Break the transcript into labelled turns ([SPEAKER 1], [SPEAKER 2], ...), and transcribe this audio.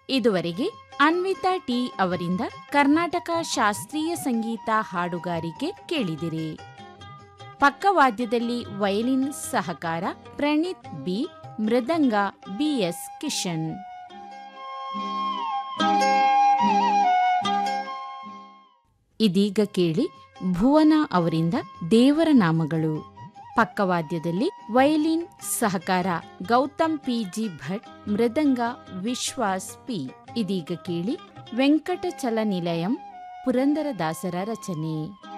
[SPEAKER 1] ಇದುವರೆಗೆ ಅನ್ವಿತಾ ಟಿ ಅವರಿಂದ ಕರ್ನಾಟಕ ಶಾಸ್ತ್ರೀಯ ಸಂಗೀತ ಹಾಡುಗಾರಿಕೆ ಕೇಳಿದಿರಿ ಪಕ್ಕವಾದ್ಯದಲ್ಲಿ ವಯಲಿನ್ ಸಹಕಾರ ಪ್ರಣೀತ್ ಬಿ ಮೃದಂಗ ಬಿಎಸ್ ಕಿಶನ್ ಇದೀಗ ಕೇಳಿ ಭುವನ ಅವರಿಂದ ದೇವರ ನಾಮಗಳು ಪಕ್ಕವಾದ್ಯದಲ್ಲಿ ವಯಲಿನ್ ಸಹಕಾರ Gautam P G Bhat mridanga Vishwas P ಇದೀಗ ಕೇಳಿ ವೆಂಕಟಚಲ ನಿಲಯಂ ಪುರಂದರದಾಸರ ರಚನೆ